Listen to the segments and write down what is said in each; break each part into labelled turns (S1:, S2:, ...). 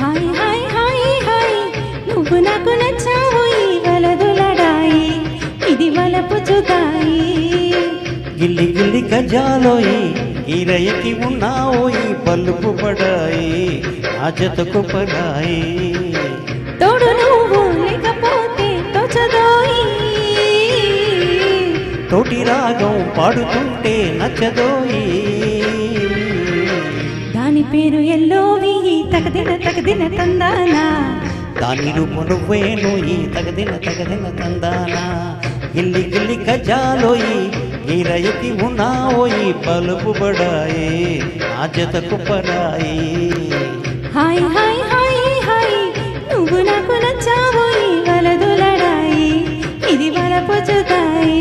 S1: Hi hi hi hi నువ్వు నాకు నచ్చావు ఈ వలదులడాయి ఇది వలపు చుతాయి
S2: గిల్లి గిల్లి గజాలోయి ఈరయ్యకి ఉన్నావోయి పలుపు పడాయి నా జతకు పడాయి
S1: తోడు నువ్వు లేకపోతే తోచదోయి
S2: తోటి రాగం పాడుతుంటే నచ్చదోయి
S1: దాని పేరు ఎల్లోవి తగదిన తగదిన తందానా
S2: దాని రూపు నువ్వేను ఈ తగదిన తగదిన తందాన గిల్లి గిల్లి గజాలోయి ఈరయ్యకి ఉన్నావోయి పలుపు పడాయి నా జతకు పడాయి
S1: హాయ్ హాయ్ హాయ్ హాయ్ నువ్వు నాకు నచ్చావు ఈ వలదులడాయి ఇది వలపు చుతాయి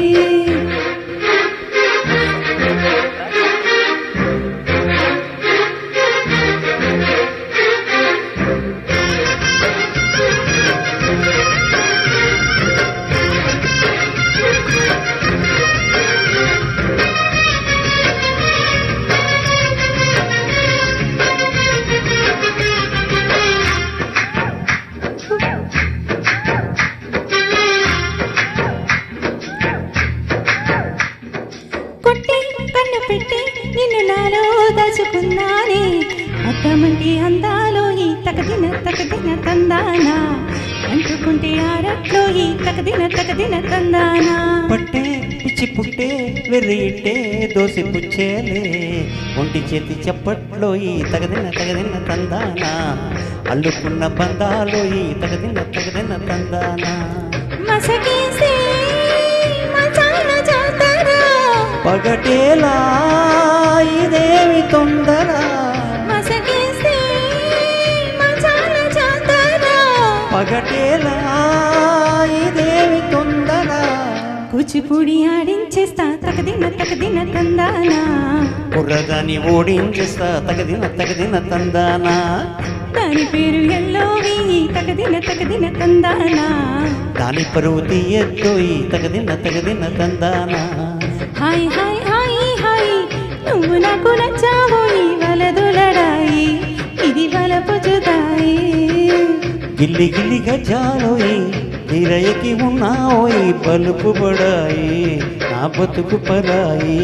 S1: కొట్టి కన్ను పెట్టి నిన్ను నాలో దాచుకున్నానే అద్దమంటి అందాలో ఈ తకదిన తకదిన తందానా అంటుకుంటే ఆరట్లో ఈ తకదిన తకదిన తందానా
S2: పట్టే పిచ్చి పుట్టే వెర్రిట్టే దోసి పుచ్చేలే ఒంటి చేతి చప్పట్లో ఈ తగదిన తగదిన తందానా అల్లుకున్న బంధాలు ఈ తగదిన తగదిన తందానా
S1: మసకేసే మచాన జాతర
S2: పగటేలా ఇదేమి తొందర
S1: మసకేసే మచాన జాతర
S2: పగటేలా ఇదేమి తొందర
S1: కూచిపూడి ఆడించేస్తా తకదిన తకదిన తందానా
S2: కుర్రదాన్ని ఓడించేస్తా తగదిన తగదిన తందానా
S1: దాని పేరు ఎల్లోవి తకదిన తకదిన తందానా
S2: దాని పరువు తీయద్దోయి తగదిన తగదిన తందానా
S1: హాయ్ హాయ్ హాయ్ హాయ్ నువ్వు నాకు నచ్చావు ఈ వలదులడాయి ఇది వలపు చుతాయి
S2: గిల్లి గిల్లి గజాలోయి తీరయకి ఉన్నావోయి పలుపు పడాయి నా బతుకు పరాయి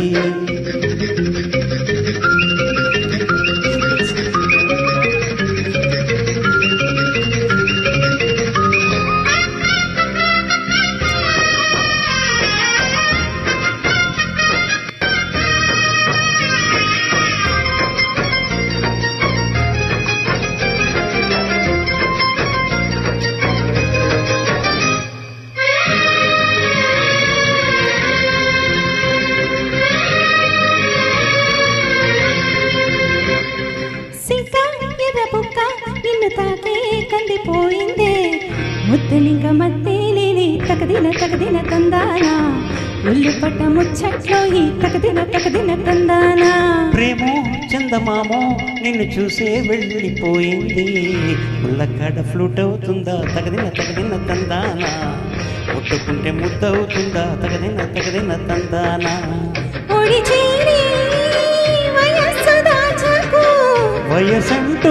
S1: సింక ఎర్ర బుక్క నిన్ను తాకే కందిపోయిందే ముద్దలింక మత్తేలేని తకదిన తకదిన తందానా ఒళ్ళు పట్ట ముచ్చట్లో ఈ తకదిన తకదిన తందానా
S2: ప్రేమో చందమామో నిన్ను చూసే వెళ్ళిపోయింది ముళ్ళకాడ ఫ్లూట్ అవుతుందా తగదిన తగదిన తందానా ముట్టుకుంటే ముద్దవుతుందా తగదిన తగదిన తందానా
S1: ఒడి చేరి వయస్సు దాచకు
S2: వయసంటూ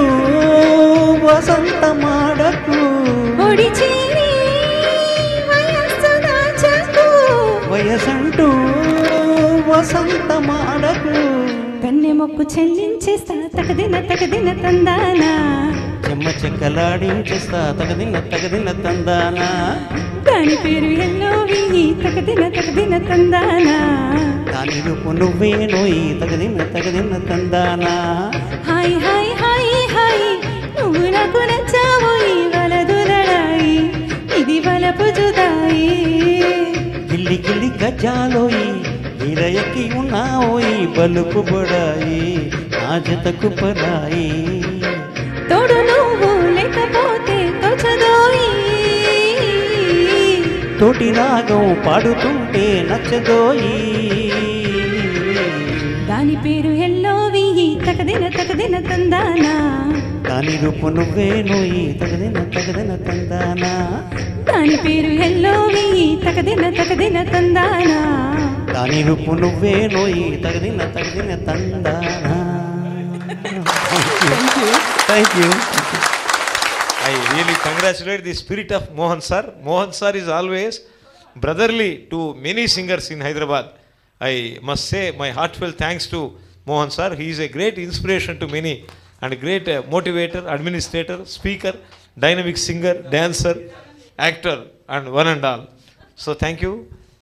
S2: వసంతమాడకు
S1: ఒడి చేరి వయస్సు దాచకు
S2: వయసంటూ వసంతమాడకు
S1: కన్నె మొక్కు చెల్లించేస్తా తకదిన తకదిన తందానా
S2: చెమ్మ చెక్కలాడించేస్తా తగదిన తగదిన తందానా
S1: దాని పేరు ఎల్లోవి తకదిన తకదిన తందానా
S2: దాని రూపు నువ్వేనోయి తగదిన తగదిన తందానా
S1: హాయ్ హాయ్ హాయ్ హాయ్ నువ్వు నాకు నచ్చావు ఈ వలదులడాయి ఇది వలపు జుదాయి
S2: గిల్లి గిల్లి గజాలోయి ఇరయకి ఉన్నావోయి బలుపు బడాయి నా జతకు పరాయి
S1: తోడు నువ్వు లేకపోతే తోచదోయి
S2: తోటి రాగం పాడుతుంటే నచ్చదోయి
S1: దాని పేరు ఎల్లోవి తకదిన తకదిన తందానా
S2: దాని రూపు నువ్వేనోయి తగదిన తగదిన తందానా
S1: దాని పేరు ఎల్లోవి తకదిన తకదిన తందానా
S2: దాని రూపు నువ్వేనోయి తగదిన తగదిన తందానా thank you
S3: I really congratulate the spirit of Mohan sir. Mohan sir is always brotherly to many singers in Hyderabad. I must say my heartfelt thanks to Mohan sir. He is a great inspiration to many and a great uh, motivator, administrator, speaker, dynamic singer, dancer, actor, and one and all. So thank you.